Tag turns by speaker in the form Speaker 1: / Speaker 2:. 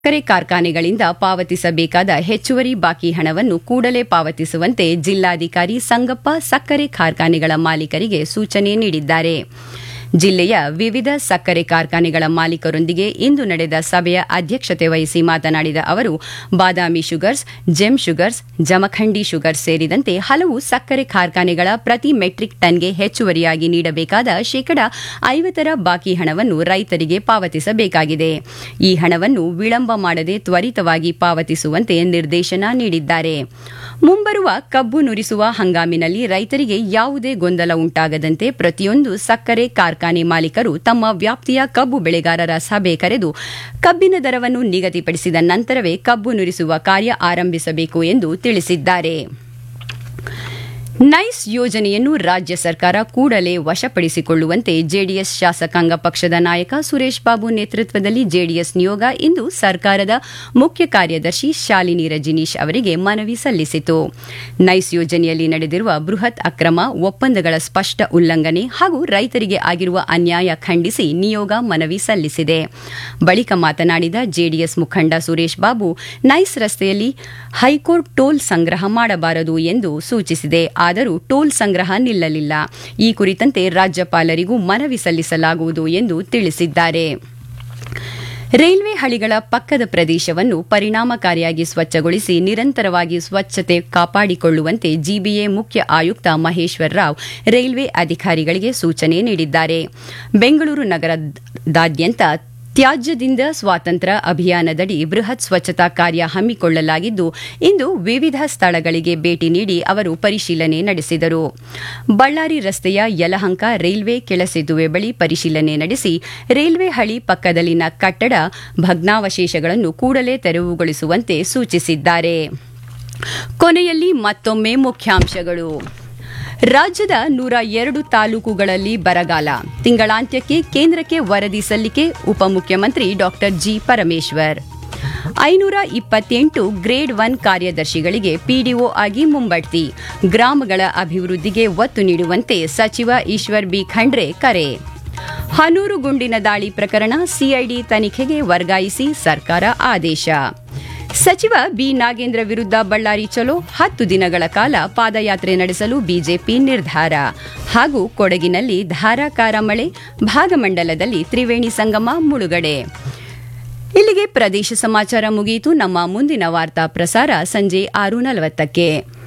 Speaker 1: ಸಕ್ಕರೆ ಕಾರ್ಖಾನೆಗಳಿಂದ ಪಾವತಿಸಬೇಕಾದ ಹೆಚ್ಚುವರಿ ಬಾಕಿ ಹಣವನ್ನು ಕೂಡಲೇ ಪಾವತಿಸುವಂತೆ ಜಿಲ್ಲಾಧಿಕಾರಿ ಸಂಗಪ್ಪ ಸಕ್ಕರೆ ಕಾರ್ಖಾನೆಗಳ ಮಾಲೀಕರಿಗೆ ಸೂಚನೆ ನೀಡಿದ್ದಾರೆ ಜಿಲ್ಲೆಯ ವಿವಿಧ ಸಕ್ಕರೆ ಕಾರ್ಖಾನೆಗಳ ಮಾಲೀಕರೊಂದಿಗೆ ಇಂದು ನಡೆದ ಸಭೆಯ ಅಧ್ಯಕ್ಷತೆ ವಹಿಸಿ ಮಾತನಾಡಿದ ಅವರು Badami sugars Gem sugars Jamkhandi sugars ಸೇರಿದಂತೆ ಹಲವು ಸಕ್ಕರೆ ಕಾರ್ಖಾನೆಗಳ ಪ್ರತಿ ಮೆಟ್ರಿಕ್ ಟನ್ಗೆ ಹೆಚ್ಚುವರಿಯಾಗಿ ನೀಡಬೇಕಾದ ಶೇಕಡಾ ಐವತ್ತರ ಬಾಕಿ ಹಣವನ್ನು ರೈತರಿಗೆ ಪಾವತಿಸಬೇಕಾಗಿದೆ ಈ ಹಣವನ್ನು ವಿಳಂಬ ಮಾಡದೆ ತ್ವರಿತವಾಗಿ ಪಾವತಿಸುವಂತೆ ನಿರ್ದೇಶನ ನೀಡಿದ್ದಾರೆ ಮುಂಬರುವ ಕಬ್ಬು ನುರಿಸುವ ಹಂಗಾಮಿನಲ್ಲಿ ರೈತರಿಗೆ ಯಾವುದೇ ಗೊಂದಲ ಉಂಟಾಗದಂತೆ ಪ್ರತಿಯೊಂದು ಸಕ್ಕರೆ ಕಾರ್ಖಾನೆ ಮಾಲೀಕರು ತಮ್ಮ ವ್ಯಾಪ್ತಿಯ ಕಬ್ಬು ಬೆಳೆಗಾರರ ಸಭೆ ಕರೆದು ಕಬ್ಬಿನ ದರವನ್ನು ನಿಗದಿಪಡಿಸಿದ ನಂತರವೇ ಕಬ್ಬು ನುರಿಸುವ ಕಾರ್ಯ ಆರಂಭಿಸಬೇಕು ಎಂದು ತಿಳಿಸಿದ್ದಾರೆ ನೈಸ್ ಯೋಜನೆಯನ್ನು ರಾಜ್ಯ ಸರ್ಕಾರ ಕೂಡಲೇ ವಶಪಡಿಸಿಕೊಳ್ಳುವಂತೆ ಜೆಡಿಎಸ್ ಶಾಸಕಾಂಗ ಪಕ್ಷದ ನಾಯಕ ಸುರೇಶ್ ಬಾಬು ನೇತೃತ್ವದಲ್ಲಿ ಜೆಡಿಎಸ್ ನಿಯೋಗ ಇಂದು ಸರ್ಕಾರದ ಮುಖ್ಯ ಕಾರ್ಯದರ್ಶಿ ಶಾಲಿನಿ ರಜನೀಶ್ ಅವರಿಗೆ ಮನವಿ ಸಲ್ಲಿಸಿತು ನೈಸ್ ಯೋಜನೆಯಲ್ಲಿ ನಡೆದಿರುವ ಬೃಹತ್ ಅಕ್ರಮ ಒಪ್ಪಂದಗಳ ಸ್ಪಷ್ಟ ಉಲ್ಲಂಘನೆ ಹಾಗೂ ರೈತರಿಗೆ ಆಗಿರುವ ಅನ್ಯಾಯ ಖಂಡಿಸಿ ನಿಯೋಗ ಮನವಿ ಸಲ್ಲಿಸಿದೆ ಬಳಿಕ ಮಾತನಾಡಿದ ಜೆಡಿಎಸ್ ಮುಖಂಡ ಸುರೇಶ್ ಬಾಬು ನೈಸ್ ರಸ್ತೆಯಲ್ಲಿ ಹೈಕೋರ್ಟ್ ಟೋಲ್ ಸಂಗ್ರಹ ಮಾಡಬಾರದು ಎಂದು ಸೂಚಿಸಿದೆ ಆದರೂ ಟೋಲ್ ಸಂಗ್ರಹ ನಿಲ್ಲಲಿಲ್ಲ ಈ ಕುರಿತಂತೆ ರಾಜ್ಯಪಾಲರಿಗೂ ಮನವಿ ಸಲ್ಲಿಸಲಾಗುವುದು ಎಂದು ತಿಳಿಸಿದ್ದಾರೆ ರೈಲ್ವೆ ಹಳಿಗಳ ಪಕ್ಕದ ಪ್ರದೇಶವನ್ನು ಪರಿಣಾಮಕಾರಿಯಾಗಿ ಸ್ವಚ್ಛಗೊಳಿಸಿ ನಿರಂತರವಾಗಿ ಸ್ವಚ್ಛತೆ ಕಾಪಾಡಿಕೊಳ್ಳುವಂತೆ ಜಿಬಿಎ ಮುಖ್ಯ ಆಯುಕ್ತ ಮಹೇಶ್ವರ್ ರಾವ್ ರೈಲ್ವೆ ಅಧಿಕಾರಿಗಳಿಗೆ ಸೂಚನೆ ನೀಡಿದ್ದಾರೆ ಬೆಂಗಳೂರು ನಗರದಾದ್ಯಂತ ತ್ಯಾಜ್ಯದಿಂದ ಸ್ವಾತಂತ್ರ್ಯ ಅಭಿಯಾನದಡಿ ಬೃಹತ್ ಸ್ವಚ್ಛತಾ ಕಾರ್ಯ ಹಮ್ಮಿಕೊಳ್ಳಲಾಗಿದ್ದು ಇಂದು ವಿವಿಧ ಸ್ಥಳಗಳಿಗೆ ಭೇಟಿ ನೀಡಿ ಅವರು ಪರಿಶೀಲನೆ ನಡೆಸಿದರು ಬಳ್ಳಾರಿ ರಸ್ತೆಯ ಯಲಹಂಕ ರೈಲ್ವೆ ಕೆಳಸೇತುವೆ ಬಳಿ ಪರಿಶೀಲನೆ ನಡೆಸಿ ರೈಲ್ವೆ ಹಳಿ ಪಕ್ಕದಲ್ಲಿನ ಕಟ್ಟಡ ಭಗ್ನಾವಶೇಷಗಳನ್ನು ಕೂಡಲೇ ತೆರವುಗೊಳಿಸುವಂತೆ ಸೂಚಿಸಿದ್ದಾರೆ ಕೊನೆಯಲ್ಲಿ ಮತ್ತೊಮ್ಮೆ ಮುಖ್ಯಾಂಶಗಳು ರಾಜ್ಯದ ನೂರ ಎರಡು ತಾಲೂಕುಗಳಲ್ಲಿ ಬರಗಾಲ ತಿಂಗಳಾಂತ್ಯಕ್ಕೆ ಕೇಂದ್ರಕ್ಕೆ ವರದಿ ಸಲ್ಲಿಕೆ ಉಪಮುಖ್ಯಮಂತ್ರಿ ಡಾ ಜಿ ಪರಮೇಶ್ವರ್ ಐನೂರ ಇಪ್ಪತ್ತೆಂಟು ಗ್ರೇಡ್ ಒನ್ ಕಾರ್ಯದರ್ಶಿಗಳಿಗೆ ಪಿಡಿಒ ಆಗಿ ಮುಂಬಡ್ತಿ ಗ್ರಾಮಗಳ ಅಭಿವೃದ್ಧಿಗೆ ಒತ್ತು ನೀಡುವಂತೆ ಸಚಿವ ಈಶ್ವರ್ ಬಿ ಖಂಡ್ರೆ ಕರೆ ಹನೂರು ಗುಂಡಿನ ದಾಳಿ ಪ್ರಕರಣ ಸಿಐಡಿ ತನಿಖೆಗೆ ವರ್ಗಾಯಿಸಿ ಸರ್ಕಾರ ಆದೇಶ ಸಚಿವ ಬಿ ನಾಗೇಂದ್ರ ವಿರುದ್ಧ ಬಳ್ಳಾರಿ ಚಲೋ ಹತ್ತು ದಿನಗಳ ಕಾಲ ಪಾದಯಾತ್ರೆ ನಡೆಸಲು ಬಿಜೆಪಿ ನಿರ್ಧಾರ ಹಾಗೂ ಕೊಡಗಿನಲ್ಲಿ ಧಾರಾಕಾರ ಮಳೆ ಭಾಗಮಂಡಲದಲ್ಲಿ ತ್ರಿವೇಣಿ ಸಂಗಮ ಮುಳುಗಡೆ ಇಲ್ಲಿಗೆ ಪ್ರದೇಶ ಸಮಾಚಾರ ಮುಗಿಯಿತು ನಮ್ಮ ಮುಂದಿನ ವಾರ್ತಾ ಪ್ರಸಾರ ಸಂಜೆ ಆರು ನಲವತ್ತಕ್ಕೆ